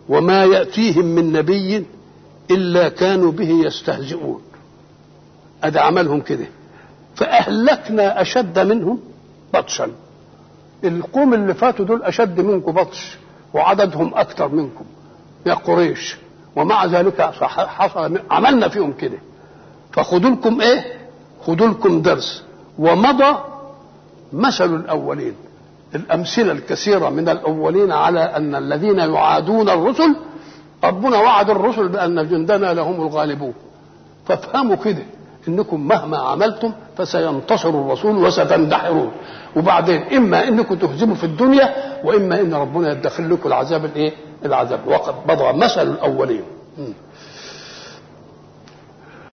وما يأتيهم من نبي إلا كانوا به يستهزئون أدي عملهم كده فأهلكنا أشد منهم بطشا القوم اللي فاتوا دول أشد منكم بطش وعددهم أكثر منكم يا قريش ومع ذلك حصل عملنا فيهم كده فخذوا لكم ايه خذوا لكم درس ومضى مثل الاولين الامثله الكثيره من الاولين على ان الذين يعادون الرسل ربنا وعد الرسل بان جندنا لهم الغالبون فافهموا كده انكم مهما عملتم فسينتصر الرسول وستندحرون وبعدين اما انكم تهزموا في الدنيا واما ان ربنا يدخل لكم العذاب الايه العذاب وقد مضى مثل الاولين م.